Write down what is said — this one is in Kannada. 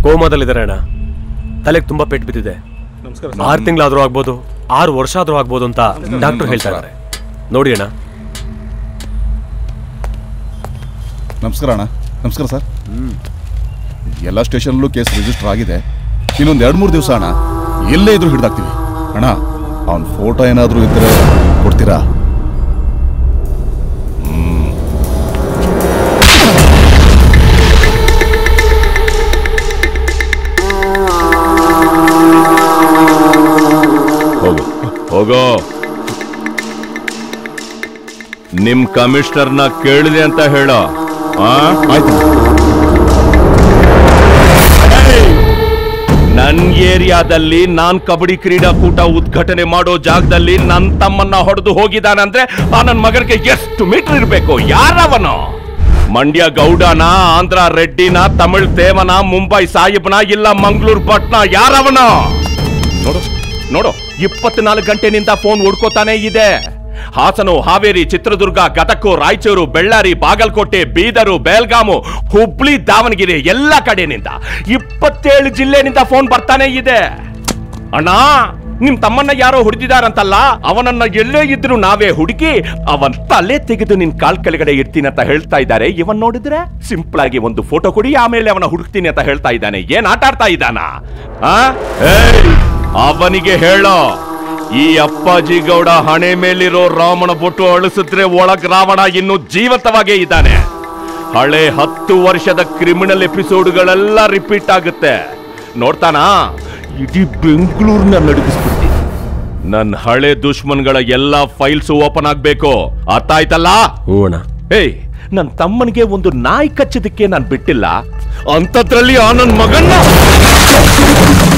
ಕೋಮಾದಲ್ಲಿದ್ದಾರೆ ಅಣ್ಣ ತಲೆಗೆ ತುಂಬಾ ಪೆಟ್ಟು ಬಿದ್ದಿದೆ ಆರು ತಿಂಗಳಾದ್ರೂ ಆಗ್ಬೋದು ಆರು ವರ್ಷ ಆದ್ರೂ ಆಗ್ಬೋದು ಅಂತ ಡಾಕ್ಟರ್ ಹೇಳ್ತಾ ಇದ್ದಾರೆ ನೋಡಿ ಅಣ್ಣ ನಮಸ್ಕಾರ ಅಣ್ಣ ನಮಸ್ಕಾರ ಸರ್ ಎಲ್ಲ ಸ್ಟೇಷನಲ್ಲೂ ಕೇಸ್ ರಿಜಿಸ್ಟರ್ ಆಗಿದೆ ಇನ್ನೊಂದು ಎರಡು ಮೂರು ದಿವಸ ಅಣ್ಣ ಎಲ್ಲೇ ಇದ್ರೂ ಹಿಡ್ದಾಕ್ತೀವಿ ಅಣ್ಣ ಅವನ ಫೋಟೋ ಏನಾದರೂ ಇದ್ದರೆ ಕೊಡ್ತೀರಾ ಹೋಗು ಹೋಗೋ ನಿಮ್ ಕಮಿಷನರ್ನ ಕೇಳಿದೆ ಅಂತ ಹೇಳೋ ಆ ಆಯ್ತು ನನ್ ಏರಿಯಾದಲ್ಲಿ ನಾನ್ ಕಬಡ್ಡಿ ಕ್ರೀಡಾಕೂಟ ಉದ್ಘಾಟನೆ ಮಾಡೋ ಜಾಗದಲ್ಲಿ ನನ್ ತಮ್ಮನ್ನ ಹೊಡೆದು ಹೋಗಿದಾನಂದ್ರೆ ಆ ನನ್ ಮಗನಿಗೆ ಎಷ್ಟು ಮೀಟರ್ ಇರ್ಬೇಕು ಯಾರವನು ಮಂಡ್ಯ ಗೌಡನ ಆಂಧ್ರ ರೆಡ್ಡಿನ ತಮಿಳ್ ದೇವನ ಮುಂಬೈ ಸಾಹಿಬ್ನ ಇಲ್ಲ ಮಂಗಳೂರು ಭಟ್ನ ಯಾರವನ ನೋಡು ನೋಡು ಇಪ್ಪತ್ನಾಲ್ಕು ಗಂಟೆನಿಂದ ಫೋನ್ ಹುಡ್ಕೋತಾನೆ ಇದೆ ಹಾಸನು ಹಾವೇರಿ ಚಿತ್ರದುರ್ಗ ಗದಗು ರಾಯಚೂರು ಬೆಳ್ಳಾರಿ ಬಾಗಲಕೋಟೆ ಬೀದರು ಬೆಲ್ಗಾಮು ಹುಬ್ಳಿ ದಾವಣಗೆರೆ ಎಲ್ಲ ಕಡೆನಿಂದ ಇಪ್ಪತ್ತೇಳು ಜಿಲ್ಲೆನಿಂದ ಫೋನ್ ಬರ್ತಾನೆ ಇದೆ ಅಣ್ಣ ನಿಮ್ ತಮ್ಮನ್ನ ಯಾರೋ ಹುಡುಕಿದಾರಂತಲ್ಲ ಅವನನ್ನ ಎಲ್ಲೇ ಇದ್ರು ನಾವೇ ಹುಡುಕಿ ಅವನ್ ತಲೆ ತೆಗೆದು ನಿನ್ ಕಾಲ್ ಕೆಳಗಡೆ ಇರ್ತೀನಿ ಅಂತ ಹೇಳ್ತಾ ಇದ್ದಾರೆ ಇವನ್ ನೋಡಿದ್ರೆ ಸಿಂಪಲ್ ಆಗಿ ಒಂದು ಫೋಟೋ ಕೊಡಿ ಆಮೇಲೆ ಅವನ ಹುಡುಕ್ತೀನಿ ಅಂತ ಹೇಳ್ತಾ ಇದ್ದಾನೆ ಏನ್ ಆಟ ಆಡ್ತಾ ಇದ್ದಾನ ಆ? ಏಯ್, ಅವನಿಗೆ ಹೇಳೋ ಈ ಅಪ್ಪಾಜಿ ಗೌಡ ಹಣೆ ಮೇಲಿರೋ ರಾಮನ ಬೊಟ್ಟು ಅಳಿಸಿದ್ರೆ ಒಳಗ್ ರಾವಣ ಇನ್ನು ಜೀವಂತವಾಗೇ ಇದ್ದಾನೆ ಹಳೆ ಹತ್ತು ವರ್ಷದ ಕ್ರಿಮಿನಲ್ ಎಪಿಸೋಡ್ಗಳೆಲ್ಲ ರಿಪೀಟ್ ಆಗುತ್ತೆ ನೋಡ್ತಾನಾ ಇಡೀ ಬೆಂಗಳೂರನ್ನ ನಡುಗಿಸ್ಬಿಡ್ತೀನಿ ನನ್ನ ಹಳೆ ದುಶ್ಮನ್ಗಳ ಎಲ್ಲಾ ಫೈಲ್ಸ್ ಓಪನ್ ಆಗ್ಬೇಕು ಅರ್ಥ ಆಯ್ತಲ್ಲ ಹ್ಞೂ ಅಣ್ಣ ಏಯ್ ನನ್ ತಮ್ಮನಿಗೆ ಒಂದು ನಾಯಿ ಕಚ್ಚೋದಕ್ಕೆ ನಾನು ಬಿಟ್ಟಿಲ್ಲ ಅಂತದ್ರಲ್ಲಿ ಆ ನನ್ ಮಗನ್ನ